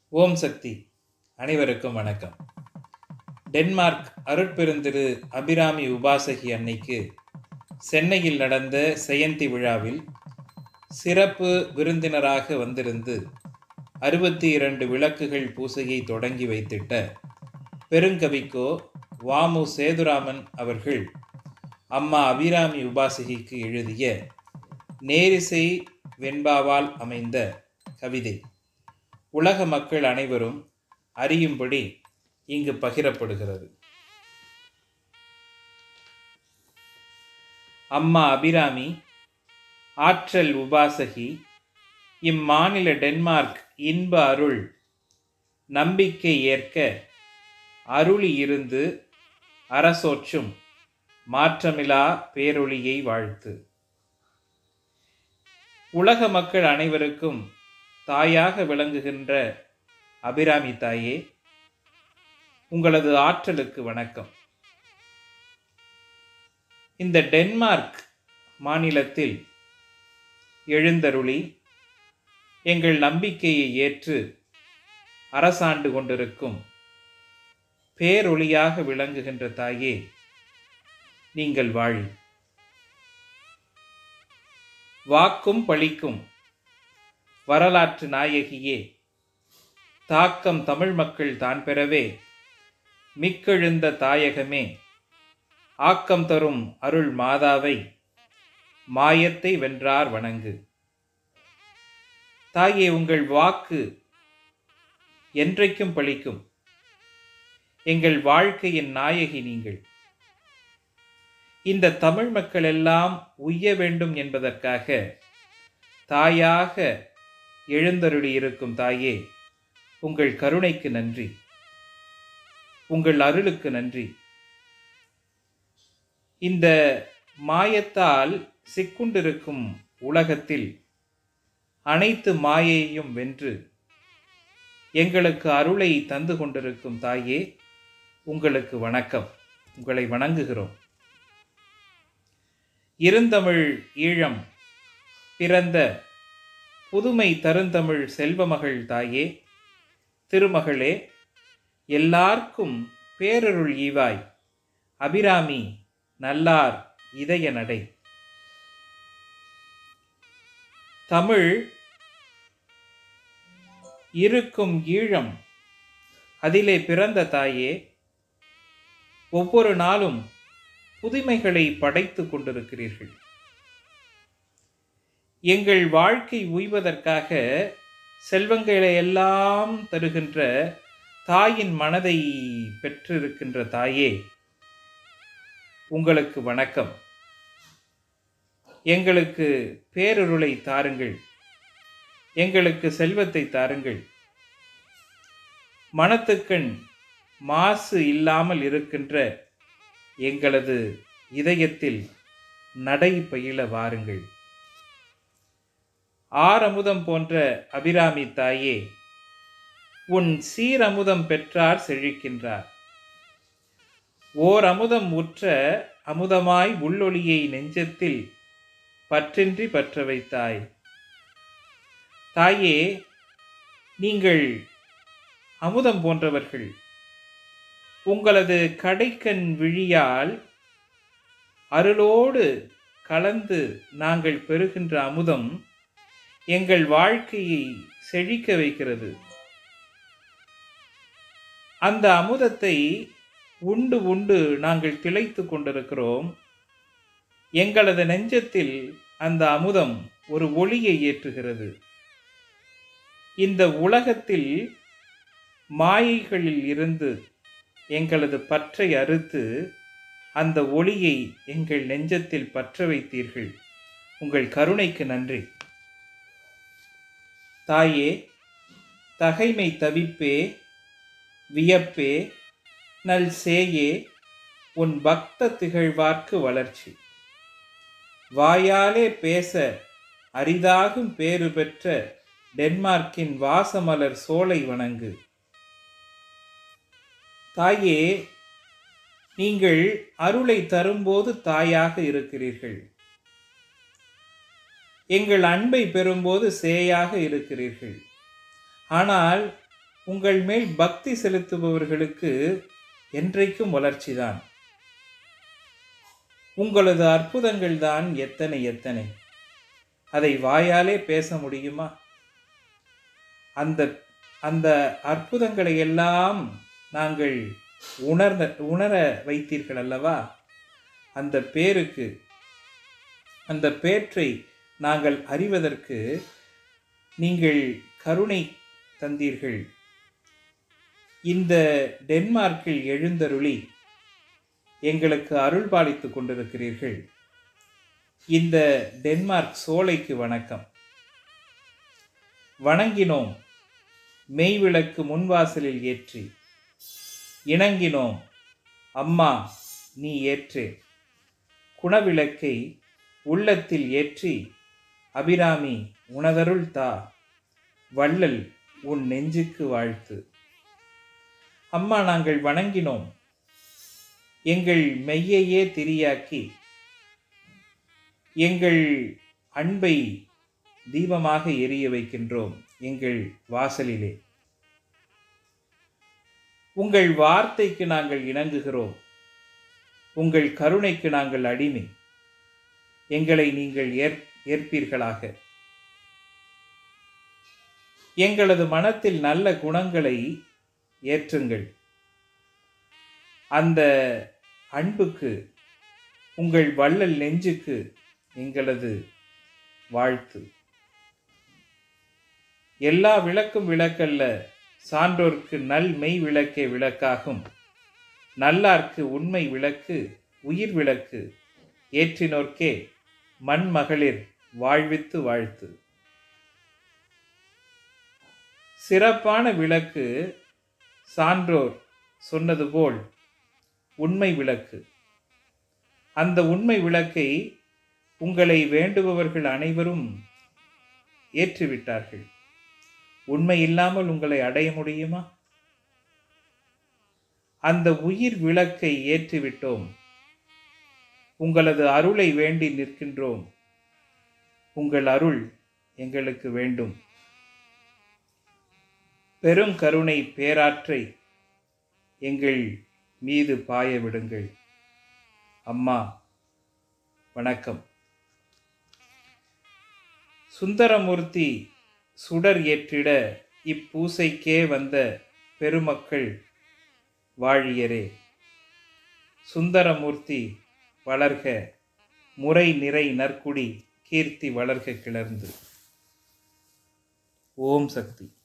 ஓம் சக்தி அனைவருக்கும் வணக்கம் டென்மார்க் அருட்பெருந்திரு அபிராமி உபாசகி அன்னைக்கு சென்னையில் நடந்த செயந்தி விழாவில் சிறப்பு விருந்தினராக வந்திருந்து அறுபத்தி இரண்டு விளக்குகள் பூசையை தொடங்கி வைத்திட்ட பெருங்கவிக்கோ வாமு சேதுராமன் அவர்கள் அம்மா அபிராமி உபாசகிக்கு எழுதிய நேரிசை வெண்பாவால் அமைந்த கவிதை உலக மக்கள் அனைவரும் அறியும்படி இங்கு பகிரப்படுகிறது அம்மா அபிராமி ஆற்றல் உபாசகி இம்மாநில டென்மார்க் இன்ப அருள் நம்பிக்கை ஏற்க அருளி இருந்து அரசோற்றும் மாற்றமிலா பேரொளியை வாழ்த்து உலக மக்கள் அனைவருக்கும் தாயாக விளங்குகின்ற அபிராமி தாயே உங்களது ஆற்றலுக்கு வணக்கம் இந்த டென்மார்க் மாநிலத்தில் எழுந்தருளி எங்கள் நம்பிக்கையை ஏற்று அரசாண்டு கொண்டிருக்கும் பேரொளியாக விளங்குகின்ற தாயே நீங்கள் வாழி வாக்கும் பழிக்கும் வரலாற்று நாயகியே தாக்கம் தமிழ் மக்கள் தான் பெறவே மிக்கெழுந்த தாயகமே ஆக்கம் தரும் அருள் மாதாவை மாயத்தை வென்றார் வணங்கு தாயே உங்கள் வாக்கு என்றைக்கும் பழிக்கும் எங்கள் வாழ்க்கையின் நாயகி நீங்கள் இந்த தமிழ் மக்கள் எல்லாம் உய்ய வேண்டும் என்பதற்காக தாயாக எழுந்தருளி இருக்கும் தாயே உங்கள் கருணைக்கு நன்றி உங்கள் அருளுக்கு நன்றி இந்த மாயத்தால் சிக்குண்டிருக்கும் உலகத்தில் அனைத்து மாயையும் வென்று எங்களுக்கு அருளை தந்து கொண்டிருக்கும் தாயே உங்களுக்கு வணக்கம் உங்களை வணங்குகிறோம் இருந்தமிழ் ஈழம் பிறந்த புதுமை தருந்தமிழ் செல்வமகள் தாயே திருமகளே எல்லார்க்கும் பேரருள் ஈவாய் அபிராமி நல்லார் இதய நடை தமிழ் இருக்கும் ஈழம் அதிலே பிறந்த தாயே ஒவ்வொரு நாளும் புதுமைகளை படைத்து கொண்டிருக்கிறீர்கள் எங்கள் வாழ்க்கை உய்வதற்காக செல்வங்களை எல்லாம் தருகின்ற தாயின் மனதை பெற்றிருக்கின்ற தாயே உங்களுக்கு வணக்கம் எங்களுக்கு பேரருளை தாருங்கள் எங்களுக்கு செல்வத்தை தாருங்கள் மனத்துக்கண் மாசு இல்லாமல் இருக்கின்ற எங்களது இதயத்தில் நடை பயில வாருங்கள் ஆரமுதம் போன்ற அபிராமி தாயே உன் சீரமுதம் பெற்றார் செழிக்கின்றார் ஓர் அமுதம் உற்ற அமுதமாய் உள்ளொளியை நெஞ்சத்தில் பற்றின்றி பற்ற வைத்தாய் தாயே நீங்கள் அமுதம் போன்றவர்கள் உங்களது கடைக்கண் விழியால் அருளோடு கலந்து நாங்கள் பெறுகின்ற அமுதம் எங்கள் வாழ்க்கையை செழிக்க வைக்கிறது அந்த அமுதத்தை உண்டு உண்டு நாங்கள் திளைத்து கொண்டிருக்கிறோம் எங்களது நெஞ்சத்தில் அந்த அமுதம் ஒரு ஒளியை ஏற்றுகிறது இந்த உலகத்தில் மாயைகளில் இருந்து எங்களது பற்றை அறுத்து அந்த ஒளியை எங்கள் நெஞ்சத்தில் பற்ற வைத்தீர்கள் உங்கள் கருணைக்கு நன்றி தாயே தகைமை தவிப்பே வியப்பே நல் சேயே உன் பக்த திகழ்வார்க்கு வளர்ச்சி வாயாலே பேச அரிதாகும் பேறு பெற்ற டென்மார்க்கின் வாசமலர் சோலை வணங்கு தாயே நீங்கள் அருளை தரும்போது தாயாக இருக்கிறீர்கள் எங்கள் அன்பை பெறும்போது சேயாக இருக்கிறீர்கள் ஆனால் உங்கள் மேல் பக்தி செலுத்துபவர்களுக்கு என்றைக்கும் வளர்ச்சிதான் உங்களது அற்புதங்கள் தான் எத்தனை எத்தனை அதை வாயாலே பேச முடியுமா அந்த அந்த அற்புதங்களை எல்லாம் நாங்கள் உணர்ந்த உணர வைத்தீர்கள் அல்லவா அந்த பேருக்கு அந்த பேற்றை நாங்கள் அறிவதற்கு நீங்கள் கருணை தந்தீர்கள் இந்த டென்மார்க்கில் எழுந்தருளி எங்களுக்கு அருள் பாலித்துக் கொண்டிருக்கிறீர்கள் இந்த டென்மார்க் சோலைக்கு வணக்கம் வணங்கினோம் மெய்விளக்கு முன்வாசலில் ஏற்றி இணங்கினோம் அம்மா நீ ஏற்றே குணவிளக்கை உள்ளத்தில் ஏற்றி அபிராமி உனதருள் தா வள்ளல் உன் நெஞ்சுக்கு வாழ்த்து அம்மா நாங்கள் வணங்கினோம் எங்கள் மெய்யையே திரியாக்கி எங்கள் அன்பை தீபமாக எரிய வைக்கின்றோம் எங்கள் வாசலிலே உங்கள் வார்த்தைக்கு நாங்கள் இணங்குகிறோம் உங்கள் கருணைக்கு நாங்கள் அடிமை எங்களை நீங்கள் ஏற் ஏற்பீர்களாக எங்களது மனத்தில் நல்ல குணங்களை ஏற்றுங்கள் அந்த அன்புக்கு உங்கள் வள்ளல் நெஞ்சுக்கு எங்களது வாழ்த்து எல்லா விளக்கும் விளக்கல்ல சான்றோர்க்கு நல் மெய் விளக்கே விளக்காகும் நல்லார்க்கு உண்மை விளக்கு உயிர் விளக்கு ஏற்றினோர்க்கே மண்மகளிர் வாழ்வித்து வாழ்த்து சிறப்பான விளக்கு சான்றோர் சொன்னது போல் உண்மை விளக்கு அந்த உண்மை விளக்கை உங்களை வேண்டுபவர்கள் அனைவரும் ஏற்றிவிட்டார்கள் உண்மை இல்லாமல் உங்களை அடைய முடியுமா அந்த உயிர் விளக்கை ஏற்றிவிட்டோம் உங்களது அருளை வேண்டி நிற்கின்றோம் உங்கள் அருள் எங்களுக்கு வேண்டும் பெரும் கருணை பேராற்றை எங்கள் மீது பாய விடுங்கள் அம்மா வணக்கம் சுந்தரமூர்த்தி சுடர் ஏற்றிட இப்பூசைக்கே வந்த பெருமக்கள் வாழியரே சுந்தரமூர்த்தி வளர்க முறை நிறை நற்குடி கீர்த்தி வளர்க கிளர்ந்து ஓம் சக்தி